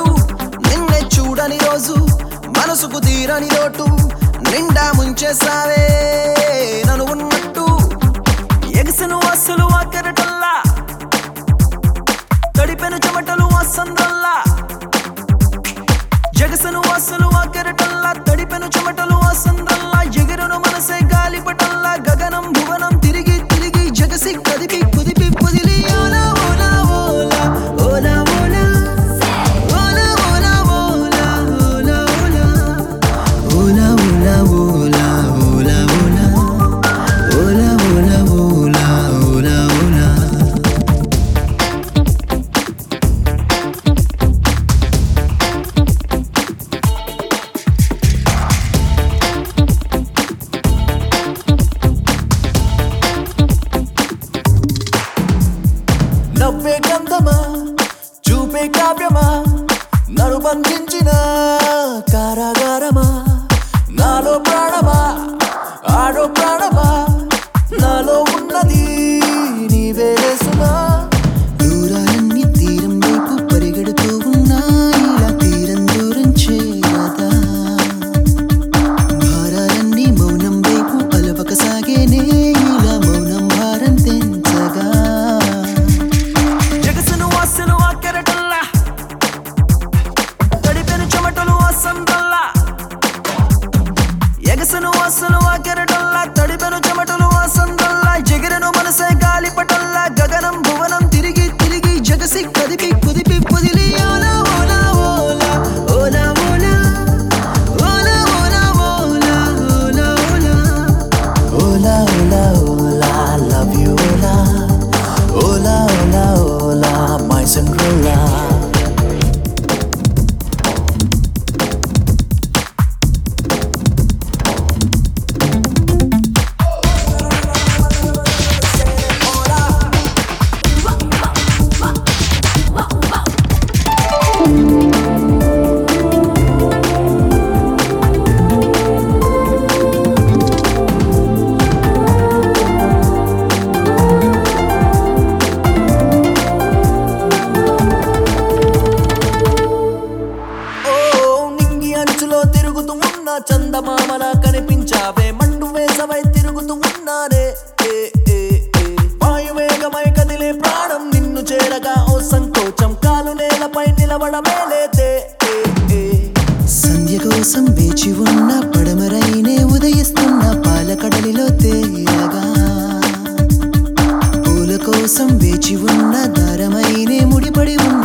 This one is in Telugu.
నిన్నే చూడని రోజు మనసుకు తీరని లోటు నిండా ముంచేసావే నన్ను ఉన్నట్టు ఎగసను అసలు అక్కరటల్లా తడిపెను చెమటలు అసందల్లా జగసను అసలు అక్కరటల్లా తడిపెను చెమటలు అసందల్లా ఎగిరను మనసే గాలిపటల్లా గగనం భువనం తిరిగి తిరిగి జగసి కదిపి కుదిపి పొదిలి ఓలా ఓలా ఓలా ఓలా ఓలా ఓలా ఓలా ఓలా ఓలా ఓలా ఓలా ఓలా ఓలా ఓలా ఓలా ఓలా ఓలా ఓలా ఓలా నవ్వే గంధమా చూపే కావ్యమా నన్ను బంధించిన కారాగారమా నాలో ప్రాణమా ఆడో ప్రాణమా నాలో ఉన్నది నీవే సుమా దూరాలన్నీ తీరం వైపు పరిగెడుతూ ఉన్నాయి ఇలా తీరం దూరం చేరదా భారాలన్నీ మౌనం వైపు అలవక సాగేనే ఇలా మౌనం భారం తెంచగా జగసను వాసను ఆ కెరటల్లా తడిపెను చెమటలు అసందల్లా ఎగసను వాసను ఆ కెరటల్లా తడిపెను చెమటలు అసందల్లా ఎగిరెను మనసే గాలిపటల్లా గగనం భువనం తిరిగి తిరిగి జగసి కదిపి కుదిపి Podili Ola Ola Ola Ola Ola Ola Ola Ola Ola Ola Ola Ola love you Ola Ola Ola Ola my Cinderella ఓ నింగి అంచులో తిరుగుతూ ఉన్న చందమామల కనిపించావే మండు వేసవై తిరుగుతూ ఉన్నానే ఏ, ఏ, ఏ. వాయువేగమై కదిలే ప్రాణం నిన్ను చేరగా ఓ సంకోచం కాలు నేలపై నిలబడమే లేదే ఏ, ఏ. సంధ్య కోసం వేచి ఉన్న పడమరైనే ఉదయిస్తున్న పాలకడలిలో తేరగా పూల కోసం వేచి ఉన్న దారమైనే ముడిపడి ఉన్న